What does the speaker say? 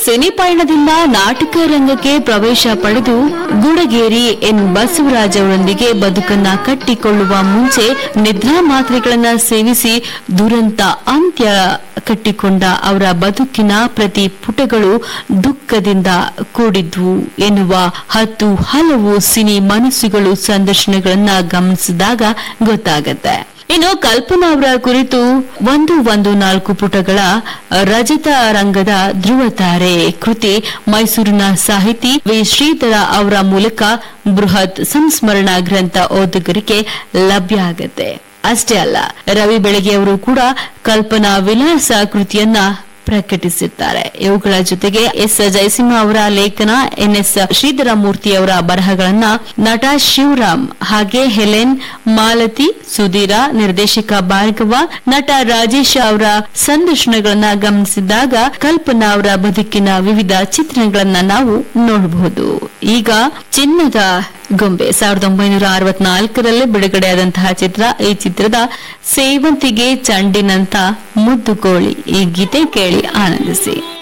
cine ಪಯಣದಿಂದ ನಾಟಕ ರಂಗಕ್ಕೆ ಪ್ರವೇಶ ಪಡೆದು ಗುಡಗೇರಿ ಎನ್ ಬಸವರಾಜ್ ಅವರೊಂದಿಗೆ ಬದುಕನ್ನ ಕಟ್ಟಿಕೊಳ್ಳುವ ಮುಂಚೆ ನಿದ್ರಾ ಮಾತ್ರೆಗಳನ್ನ ಸೇವಿಸಿ ದುರಂತ ಅಂತ್ಯ ಕಟ್ಟಿಕೊಂಡ ಅವರ ಬದುಕಿನ ಪ್ರತಿ ಪುಟಗಳು ದುಃಖದಿಂದ ಕೂಡಿದ್ವು ಎನ್ನುವ ಹತ್ತು ಹಲವು ಸಿನಿ ಮನಸ್ಸುಗಳು ಸಂದರ್ಶನಗಳನ್ನ ಗಮನಿಸಿದಾಗ ಗೊತ್ತಾಗತ್ತೆ ಇನ್ನು ಕಲ್ಪನಾ ಅವರ ಕುರಿತು ಒಂದು ಒಂದು ನಾಲ್ಕು ಪುಟಗಳ ರಜತ ರಂಗದ ಧ್ರುವತಾರೆ ಕೃತಿ ಮೈಸೂರಿನ ಸಾಹಿತಿ ವಿ ಶ್ರೀಧರ ಅವರ ಮೂಲಕ ಬೃಹತ್ ಸಂಸ್ಮರಣ ಗ್ರಂಥ ಓದುಗರಿಗೆ ಲಭ್ಯ ಆಗತ್ತೆ ಅಷ್ಟೇ ಅಲ್ಲ ರವಿ ಬೆಳಗೆ ಅವರು ಕೂಡ ಕಲ್ಪನಾ ವಿಲಾಸ ಕೃತಿಯನ್ನ ಪ್ರಕಟಿಸಿದ್ದಾರೆ ಇವುಗಳ ಜೊತೆಗೆ ಎಸ್ ಜಯಸಿಂಹ ಅವರ ಲೇಖನ ಎನ್ಎಸ್ ಶ್ರೀಧರ ಮೂರ್ತಿ ಅವರ ಬರಹಗಳನ್ನ ನಟ ಶಿವರಾಮ್ ಹಾಗೆ ಹೆಲೆನ್ ಮಾಲತಿ ಸುಧೀರ ನಿರ್ದೇಶಕ ಭಾರ್ಗವ ನಟ ರಾಜೇಶ್ ಅವರ ಸಂದರ್ಶನಗಳನ್ನ ಗಮನಿಸಿದಾಗ ಕಲ್ಪನಾ ಅವರ ಬದುಕಿನ ವಿವಿಧ ಚಿತ್ರಣಗಳನ್ನ ನಾವು ನೋಡಬಹುದು ಈಗ ಚಿನ್ನದ ಗೊಂಬೆ ಸಾವಿರದ ಒಂಬೈನೂರ ಅರವತ್ನಾಲ್ಕರಲ್ಲೇ ಬಿಡುಗಡೆಯಾದಂತಹ ಚಿತ್ರ ಈ ಚಿತ್ರದ ಸೇವಂತಿಗೆ ಚಂಡಿನಂತ ಮುದ್ದು ಕೋಳಿ ಈ ಗೀತೆ ಕೇಳಿ ಆನಂದಿಸಿ